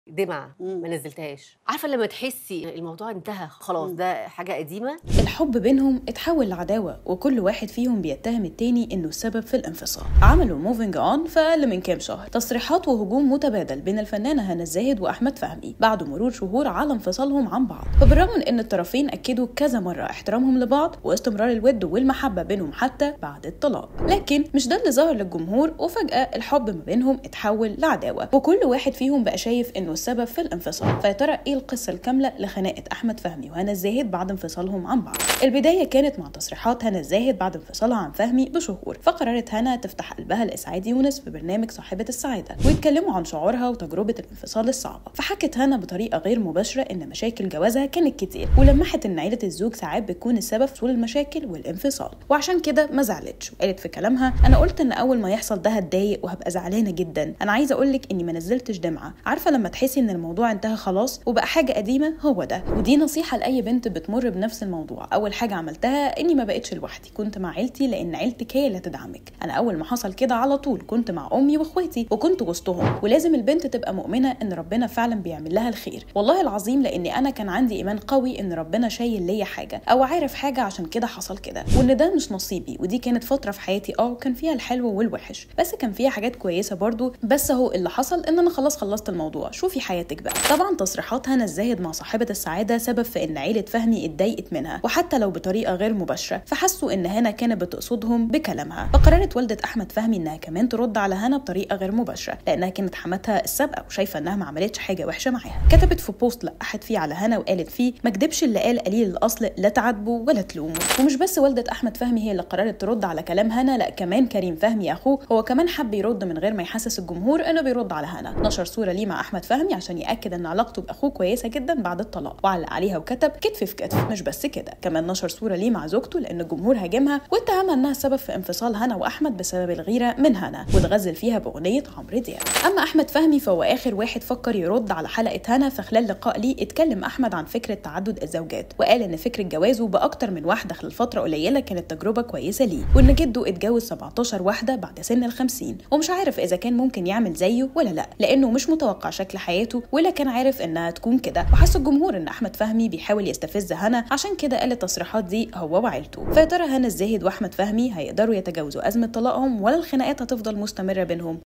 دمعة مم. ما نزلتهاش عارفه لما تحسي الموضوع انتهى خلاص مم. ده حاجه قديمه الحب بينهم اتحول لعداوة وكل واحد فيهم بيتهم التاني انه السبب في الانفصال عملوا موفينج اون في اقل من كام شهر تصريحات وهجوم متبادل بين الفنانة هنا الزاهد واحمد فهمي بعد مرور شهور على انفصالهم عن بعض فبالرغم من ان الطرفين اكدوا كذا مرة احترامهم لبعض واستمرار الود والمحبة بينهم حتى بعد الطلاق لكن مش ده اللي ظهر للجمهور وفجأة الحب ما بينهم اتحول لعداوة وكل واحد فيهم بقى شايف انه السبب في الانفصال فيا ترى ايه القصة الكاملة لخناقة احمد فهمي وهنا الزاهد بعد انفصالهم عن بعض البداية كانت مع تصريحات هنا الزاهد بعد انفصالها عن فهمي بشهور فقررت هنا تفتح قلبها لإسعاد يونس في برنامج صاحبة السعادة ويتكلموا عن شعورها وتجربة الانفصال الصعبة فحكت هنا بطريقة غير مباشرة إن مشاكل جوازها كانت كتير ولمحت إن عيلة الزوج ساعات بتكون السبب في طول المشاكل والانفصال وعشان كده ما زعلتش وقالت في كلامها أنا قلت إن أول ما يحصل ده هتضايق وهبقى زعلانة جدا أنا عايزة أقولك إني ما نزلتش دمعة عارفة لما تحسي إن الموضوع انتهى خلاص وبقى حاجة قديمة هو ده ودي نصيحة لأي بنت بتمر بنفس الموضوع أول حاجة عملتها إني ما بقتش لوحدي كنت مع عيلتي لأن عيلتك هي اللي هتدعمك أنا أول ما حصل كده على طول كنت مع أمي وإخواتي وكنت وسطهم ولازم البنت تبقى مؤمنة إن ربنا فعلا بيعمل لها الخير والله العظيم لأني أنا كان عندي إيمان قوي إن ربنا شايل ليا حاجة أو عارف حاجة عشان كده حصل كده وإن ده مش نصيبي ودي كانت فترة في حياتي أه كان فيها الحلو والوحش بس كان فيها حاجات كويسة برضو بس هو اللي حصل إن أنا خلاص خلصت الموضوع شوفي حياتك بقى طبعا تصريحات هنا الزاهد مع صاحبة السعادة سبب في إن عيلة فهمي اتضايقت منها وحتى لو بطريقة غير مباشرة فحسوا إن هنا كانت بتقصدهم بكلامها فقررت والدة أحمد فهمي إنها كمان ترد على هنا بطريقة غير مباشرة لأنها كانت حماتها السابقة وشايفة إنها ما عملتش حاجة وحشة معاها كتبت في بوست لقحت فيه على هنا وقالت فيه ما كدبش اللي قال قليل الأصل لا تعاتبه ولا تلومه ومش بس والدة أحمد فهمي هي اللي قررت ترد على كلام هنا لا كمان كريم فهمي أخوه هو كمان حب يرد من غير ما يحسس الجمهور إنه بيرد على هنا نشر صورة ليه مع أحمد فهمي عشان يأكد إن علاقته بأخوه كويسة جدا بعد الطلاق وعلق عليها وكتب كتف في كتف مش بس كده كمان نشر صورة ليه مع زوجته لأن الجمهور هاجمها واتهمها إنها سبب في انفصال هنا وأحمد بسبب الغيرة من هنا واتغزل فيها بأغنية عمرو دياب أما أحمد فهمي فهو آخر واحد فكر يرد على حلقة هنا فخلال لقاء ليه اتكلم أحمد عن فكرة تعدد الزوجات وقال إن فكرة جوازه بأكتر من واحدة خلال فترة قليلة كانت تجربة كويسة ليه وإن جده اتجوز 17 واحدة بعد سن ال 50 ومش عارف إذا كان ممكن يعمل زيه ولا لا لأنه مش متوقع شكل حياته ولا كان عارف إنها تكون كده وحس الجمهور إن أحمد فهمي بيحاول يستفز هنا عشان كده قال التصريحات دي هو وعيلته فيا ترى هنا الزاهد وأحمد فهمي هيقدروا يتجاوزوا أزمة طلاقهم ولا الخناقات هتفضل مستمرة بينهم